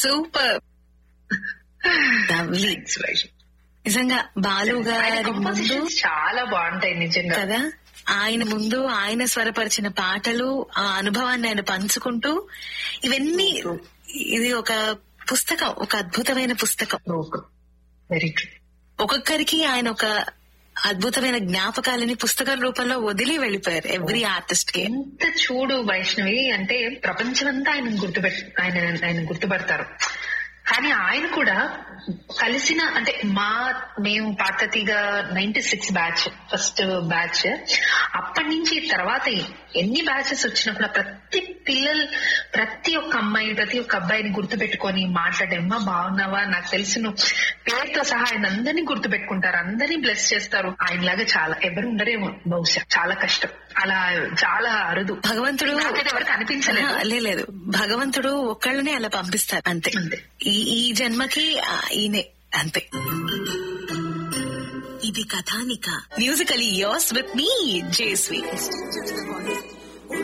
Super lovely నిజంగా బాలు గారి ముందు కంపోజిషన్స్ చాలా బాగుంటాయి నిజంగా కదా ఆయన ముందు ఆయన స్వరపరిచిన పాటలు ఆ అనుభవాన్ని ఆయన పంచుకుంటూ ఇవన్నీ ఇది ఒక పుస్తకం ఒక అద్భుతమైన పుస్తకం వెరీ ట్రూ ఒక్కొక్కరికి ఆయన ఒక అద్భుతమైన జ్ఞాపకాలని పుస్తకం రూపంలో వదిలి వెళ్ళిపోయారు ఎవ్రీ ఆర్టిస్ట్ కి ఎంత చూడు వైష్ణవి అంటే ప్రపంచమంతా ఆయన గుర్తుపెట్ ఆయన ఆయన గుర్తుపడతారు కానీ ఆయన కూడా కలిసిన అంటే మా మేము పాతతిగా ninety six batch first batch అప్పటి నుంచి తర్వాత ఎన్ని బ్యాచెస్ వచ్చినా కూడా ప్రతి పిల్లలు ప్రతి ఒక్క అమ్మాయి ప్రతి ఒక్క అబ్బాయిని గుర్తు పెట్టుకొని మాట్లాడమ్మా బాగున్నావా నాకు తెలిసిన పేరుతో సహా ఆయన అందరినీ గుర్తు పెట్టుకుంటారు అందరినీ బ్లెస్ చేస్తారు ఆయనలాగా చాలా ఎవరు ఉండరేమో బహుశా చాలా కష్టం అలా చాలా అరుదు భగవంతుడు నాకైతే ఎవరికి అనిపించలేదు ఆహా, లే- లేదు భగవంతుడు ఒక్కళ్ళనే అలా పంపిస్తారు అంతే అంతే. ఈ ఈ జన్మకి ఆ, ఈయనే అంతే ఇది కథానిక మ్యూజికలీ యోర్స్ విత్ మీ జేస్వి